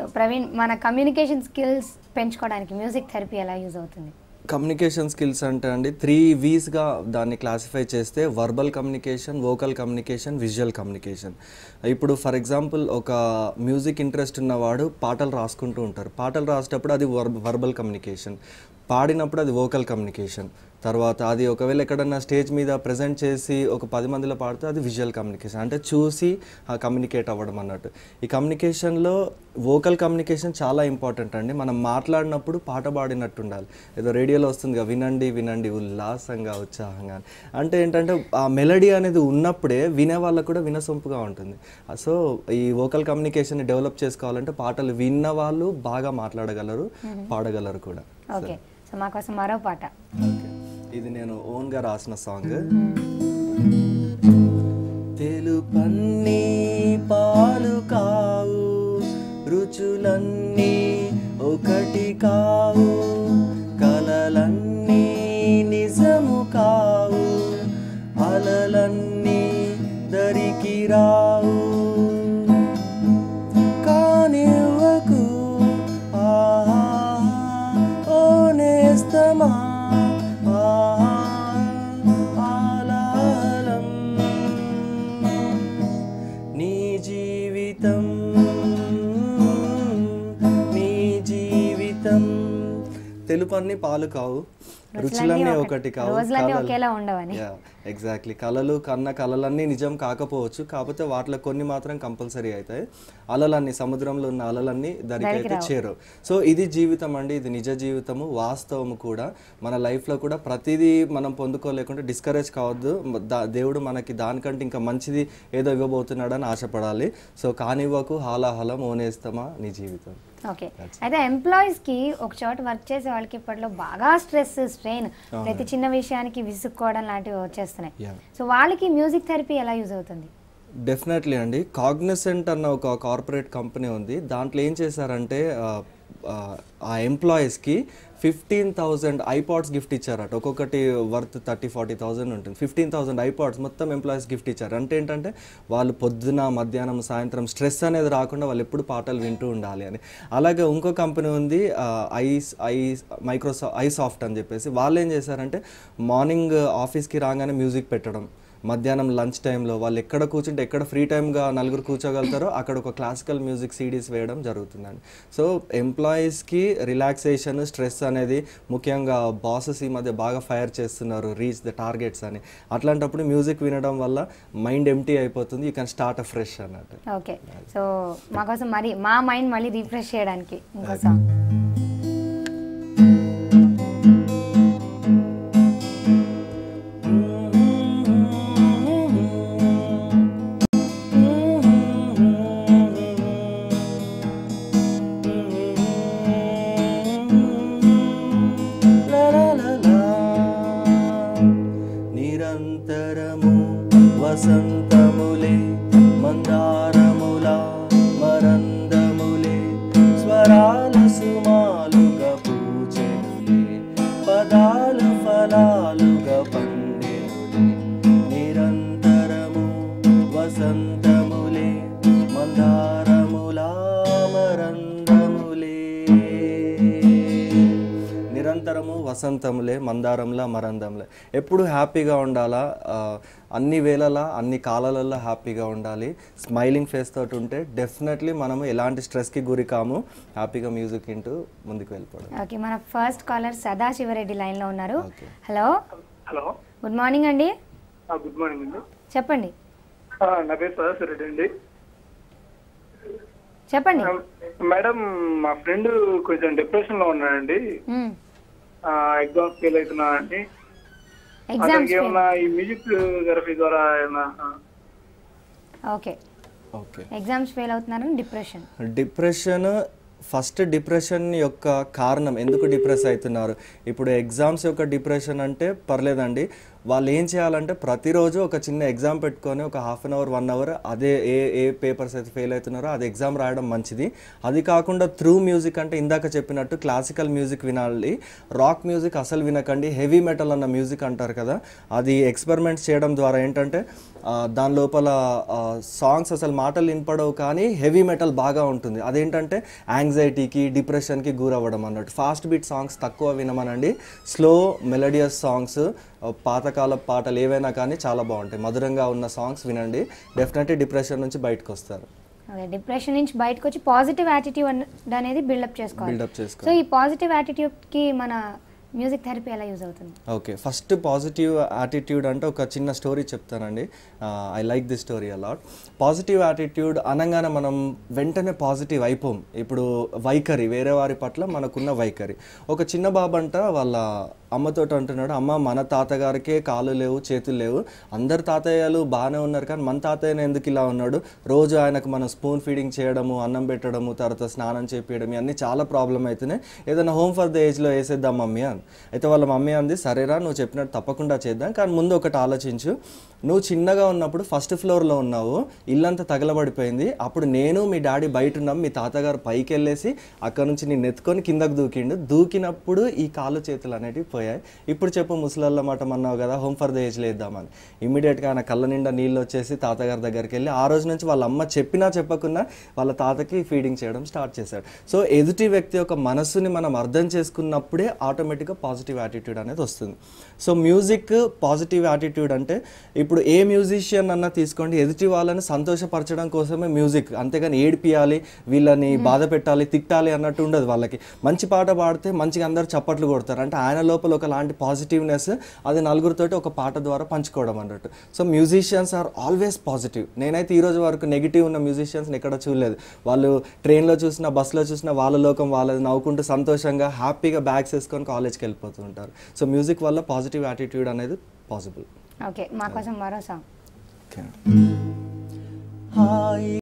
ప్రవీణ్ మన communication skills పెంచుకోవడానికి music therapy ఎలా యూజ్ అవుతుంది కమ్యూనికేషన్ స్కిల్స్ అంటే అండి త్రీ వీస్గా దాన్ని క్లాసిఫై చేస్తే verbal communication vocal communication visual communication ఇప్పుడు ఫర్ ఎగ్జాంపుల్ ఒక మ్యూజిక్ ఇంట్రెస్ట్ ఉన్నవాడు పాటలు రాసుకుంటూ ఉంటారు పాటలు రాసేటప్పుడు అది వర్బల్ కమ్యూనికేషన్ పాడినప్పుడు అది వోకల్ కమ్యూనికేషన్ తర్వాత అది ఒకవేళ ఎక్కడన్నా స్టేజ్ మీద ప్రజెంట్ చేసి ఒక పది మందిలో పాడితే అది విజువల్ కమ్యూనికేషన్ అంటే చూసి కమ్యూనికేట్ అవ్వడం అన్నట్టు ఈ కమ్యూనికేషన్లో వోకల్ కమ్యూనికేషన్ చాలా ఇంపార్టెంట్ అండి మనం మాట్లాడినప్పుడు పాట పాడినట్టు ఉండాలి ఏదో రేడియోలో వస్తుంది కదా వినండి వినండి ఉల్లాసంగా ఉత్సాహంగా అని. అంటే ఏంటంటే ఆ మెలడీ అనేది ఉన్నప్పుడే వినే వాళ్ళకు కూడా వినసొంపుగా ఉంటుంది సో ఈ వోకల్ కమ్యూనికేషన్ని డెవలప్ చేసుకోవాలంటే పాటలు విన్న వాళ్ళు బాగా మాట్లాడగలరు పాడగలరు కూడా ఓకే సో మా కోసం మరో పాట ఓకే ఇది నేను ఓన్గా రాసిన సాంగ్ తెలుపన్నీ పాలు కావు రుచులన్నీ ఒకటి కావు కలలన్నీ నిజము కావు అలలన్నీ దరికి రావు కానివ్వకు ఆహా ఓ నేస్తమా ఆహా ఆలాలం నీ జీవితం నీ జీవితం తెలుపు అన్ని పాలు కావు రుచులన్నీ ఒకటి కావు రోజులన్నీ కలలు- ఒకేలా ఉండవని యా ఎగ్జాక్ట్లీ కళలు కన్న కళలన్నీ నిజం కాకపోవచ్చు కాకపోతే వాటిలో కొన్ని మాత్రం కంపల్సరీ అవుతాయి అలలన్నీ సముద్రంలో ఉన్న అలలన్నీ దానికి అయితే చేరవు సో ఇది జీవితం అండి ఇది నిజ జీవితము వాస్తవము కూడా మన లైఫ్లో కూడా ప్రతిదీ మనం పొందుకోలేకుండా డిస్కరేజ్ కావద్దు దా- దేవుడు మనకి దానికంటే ఇంకా మంచిది ఏదో ఇవ్వబోతున్నాడని ఆశపడాలి సో కానివ్వకు హాలాహలం ఓనేస్తామా నీ జీవితం ఓకే అయితే ఎంప్లాయీస్ కి ఒక చోట వర్క్ చేసే వాళ్ళకి ఇప్పట్లో బాగా స్ట్రెస్ స్ట్రెయిన్ ప్రతి చిన్న విషయానికి విసుక్కోవడం లాంటివి వచ్చేస్తున్నాయి Yeah. సో వాళ్ళకి మ్యూజిక్ థెరపీ ఎలా యూజ్ అవుతుంది డెఫినెట్లీ అండి కాగ్నిసెంట్ అన్న ఒక కార్పొరేట్ కంపెనీ ఉంది దాంట్లో ఏం చేశారంటే ఆ, ఆ, ఆ ఎంప్లాయీస్కి ఫిఫ్టీన్ థౌజండ్ ఐపాడ్స్ గిఫ్ట్ ఇచ్చారట ఒక్కొక్కటి వర్త్ థర్టీ ఫార్టీ థౌజండ్ ఉంటుంది ఫిఫ్టీన్ థౌసండ్ ఐపాడ్స్ మొత్తం ఎంప్లాయీస్ గిఫ్ట్ ఇచ్చారు అంటే ఏంటంటే వాళ్ళు పొద్దున మధ్యాహ్నం సాయంత్రం స్ట్రెస్ అనేది రాకుండా వాళ్ళు ఎప్పుడు పాటలు వింటూ ఉండాలి అని అలాగే ఇంకో కంపెనీ ఉంది ఐస్ ఐస్ మైక్రోసా ఐసాఫ్ట్ అని చెప్పేసి వాళ్ళు ఏం చేశారంటే మార్నింగ్ ఆఫీస్కి రాగానే మ్యూజిక్ పెట్టడం మధ్యాహ్నం లంచ్ టైంలో వాళ్ళు ఎక్కడ కూర్చుంటే ఎక్కడ ఫ్రీ టైమ్గా నలుగురు కూర్చోగలుగుతారో అక్కడ ఒక క్లాసికల్ మ్యూజిక్ సీడీస్ వేయడం జరుగుతుందండి సో ఎంప్లాయీస్కి రిలాక్సేషన్ స్ట్రెస్ అనేది ముఖ్యంగా బాసెస్ ఈ మధ్య బాగా ఫైర్ చేస్తున్నారు రీచ్ ద టార్గెట్స్ అని అట్లాంటప్పుడు మ్యూజిక్ వినడం వల్ల మైండ్ ఎంటీ అయిపోతుంది you can start a fresh అన్నట్టు ఓకే సో మా కోసం మరి మా మైండ్ మళ్ళీ రిఫ్రెష్ చేయడానికి ఇంకో సాంగ్ నిరంతరము వసంతములే మందారముల మరందములే స్వరాలు సుమాలుగా పూజనులే పదాలు ఫలాలుగా పండెనులే నిరంతరము వసంతములే మందారముల మరందములే నిరంతరము వసంతములే మందారంలా మరందంలే ఎప్పుడు హ్యాపీగా ఉండాలా ఆ, అన్ని వేళలా అన్ని కాలాలలో హ్యాపీగా ఉండాలి స్మైలింగ్ ఫేస్ తోటి ఉంటే డెఫినెట్లీ మనము ఎలాంటి స్ట్రెస్కి గురి కాము హ్యాపీగా మ్యూజిక్ వింటూ ముందుకు వెళ్ళిపోవడం ఓకే మన ఫస్ట్ కాలర్ సదాశివరెడ్డి లైన్లో ఉన్నారు Okay. Hello hello good morning అండి ఆ, గుడ్ మార్నింగ్ అండి చెప్పండి ఆ, నా పేరు సదాశివ రెడ్డి అండి చెప్పండి ఆ, మేడం మా ఫ్రెండ్ కొంచెం డిప్రెషన్ లో ఉన్నాడండి మ్మ్. ఎగ్జామ్స్ ఫెయిల్ అవుతున్నాడండి ఎగ్జామ్స్ అతనికి ఏమన్నా ఈ మ్యూజిక్ థెరపీ ద్వారా ఏమన్నా ఆ, ఓకే ఓకే ఎగ్జామ్స్ ఫెయిల్ అవుతున్నారని డిప్రెషన్ డిప్రెషన్ ఫస్ట్ డిప్రెషన్ యొక్క కారణం ఎందుకు డిప్రెస్ అవుతున్నారు ఇప్పుడు ఎగ్జామ్స్ యొక్క డిప్రెషన్ అంటే పర్లేదండి వాళ్ళు ఏం చేయాలంటే ప్రతిరోజు ఒక చిన్న ఎగ్జామ్ పెట్టుకొని ఒక half an hour one hour అదే ఏ ఏ పేపర్స్ అయితే ఫెయిల్ అవుతున్నారో అది ఎగ్జామ్ రాయడం మంచిది అది కాకుండా త్రూ మ్యూజిక్ అంటే ఇందాక చెప్పినట్టు క్లాసికల్ మ్యూజిక్ వినాలి రాక్ మ్యూజిక్ అసలు వినకండి హెవీ మెటల్ అన్న మ్యూజిక్ అంటారు కదా అది ఎక్స్పెరిమెంట్స్ చేయడం ద్వారా ఏంటంటే ఆ, దాని లోపల సాంగ్స్ అసలు మాటలు వినపడవు కానీ హెవీ మెటల్ బాగా ఉంటుంది అదేంటంటే యాంగ్జైటీకి డిప్రెషన్కి గురవ్వడం అన్నట్టు ఫాస్ట్ బీట్ సాంగ్స్ తక్కువ వినమనండి స్లో మెలడియస్ సాంగ్స్ పాతకాల పాటలు ఏవైనా కానీ చాలా బాగుంటాయి మధురంగా ఉన్న సాంగ్స్ వినండి డెఫినెట్లీ డిప్రెషన్ నుంచి బయటకు వస్తారు ఓకే డిప్రెషన్ నుంచి బయటకు వచ్చి పాజిటివ్ యాటిట్యూడ్ అనేది బిల్డప్ చేసుకోవాలి బిల్డప్ చేసుకో సో ఈ పాజిటివ్ యాటిట్యూడ్కి మన మ్యూజిక్ థెరపీ ఎలా యూజ్ అవుతుంది ఓకే ఫస్ట్ పాజిటివ్ యాటిట్యూడ్ అంటే ఒక చిన్న స్టోరీ చెప్తానండి I like the story a lot positive attitude అనగానే మనం వెంటనే పాజిటివ్ అయిపోం ఇప్పుడు వైఖరి వేరే వారి పట్ల మనకున్న వైఖరి ఒక చిన్న బాబు అంట వాళ్ళ అమ్మతోటి అంటున్నాడు అమ్మ మన తాతగారికే కాళ్ళు లేవు చేతులు లేవు అందరు తాతయ్యలు బాగానే ఉన్నారు కానీ మన తాతయ్యనే ఎందుకు ఇలా ఉన్నాడు రోజు ఆయనకు మనం స్పూన్ ఫీడింగ్ చేయడము అన్నం పెట్టడము తర్వాత స్నానం చేపించడం ఇవన్నీ చాలా ప్రాబ్లం అవుతున్నాయి ఏదైనా హోమ్ ఫర్ ద ఏజ్లో వేసేద్దాం మమ్మీ అని అయితే వాళ్ళ మమ్మీ అంది సరేరా నువ్వు చెప్పినట్టు తప్పకుండా చేద్దాం కానీ ముందు ఒకటి ఆలోచించు నువ్వు చిన్నగా ఉన్నప్పుడు ఫస్ట్ ఫ్లోర్లో ఉన్నావు ఇల్లంతా తగలబడిపోయింది అప్పుడు నేను మీ డాడీ బయట ఉన్నాం మీ తాతగారు పైకి వెళ్ళేసి అక్కడ నుంచి నేను ఎత్తుకొని కిందకు దూకిండు దూకినప్పుడు ఈ కాళ్ళు చేతులు అనేటివి పోయాయి ఇప్పుడు చెప్పు ముసలల్ల మాట అన్నావు కదా హోమ్ ఫర్ ద ఏజ్లో వేద్దామని ఇమ్మీడియట్గా ఆయన కళ్ళ నిండా నీళ్ళు వచ్చేసి తాతగారి దగ్గరికి వెళ్ళి ఆ రోజు నుంచి వాళ్ళ అమ్మ చెప్పినా చెప్పకున్నా వాళ్ళ తాతకి ఫీడింగ్ చేయడం స్టార్ట్ చేశాడు సో ఎదుటి వ్యక్తి యొక్క మనస్సుని మనం అర్థం చేసుకున్నప్పుడే ఆటోమేటిక్గా పాజిటివ్ యాటిట్యూడ్ అనేది వస్తుంది సో మ్యూజిక్ పాజిటివ్ యాటిట్యూడ్ అంటే ఇప్పుడు ఏ మ్యూజిషియన్ అన్నా తీసుకోండి ఎదుటి వాళ్ళని సంతోషపరచడం కోసమే మ్యూజిక్ అంతేగాని ఏడిపియాలి వీళ్ళని బాధ పెట్టాలి తిట్టాలి అన్నట్టు ఉండదు వాళ్ళకి మంచి పాట పాడితే మంచిగా అందరు చప్పట్లు కొడతారు అంటే ఆయన లోపల ఒకలాంటి పాజిటివ్నెస్ అది నలుగురితోటి ఒక పాట ద్వారా పంచుకోవడం అన్నట్టు so musicians are always positive నేనైతే ఈ రోజు వరకు నెగిటివ్ ఉన్న మ్యూజిషియన్స్ని ఎక్కడ చూడలేదు వాళ్ళు ట్రైన్లో చూసినా బస్సులో చూసినా వాళ్ళ లోకం వాళ్ళది నవ్వుకుంటూ సంతోషంగా హ్యాపీగా బ్యాగ్స్ వేసుకొని కాలేజ్కి వెళ్ళిపోతూ ఉంటారు సో మ్యూజిక్ వల్ల పాజిటివ్ యాటిట్యూడ్ అనేది పాసిబుల్ ఓకే మా కోసం మరో సాంగ్ ఓకే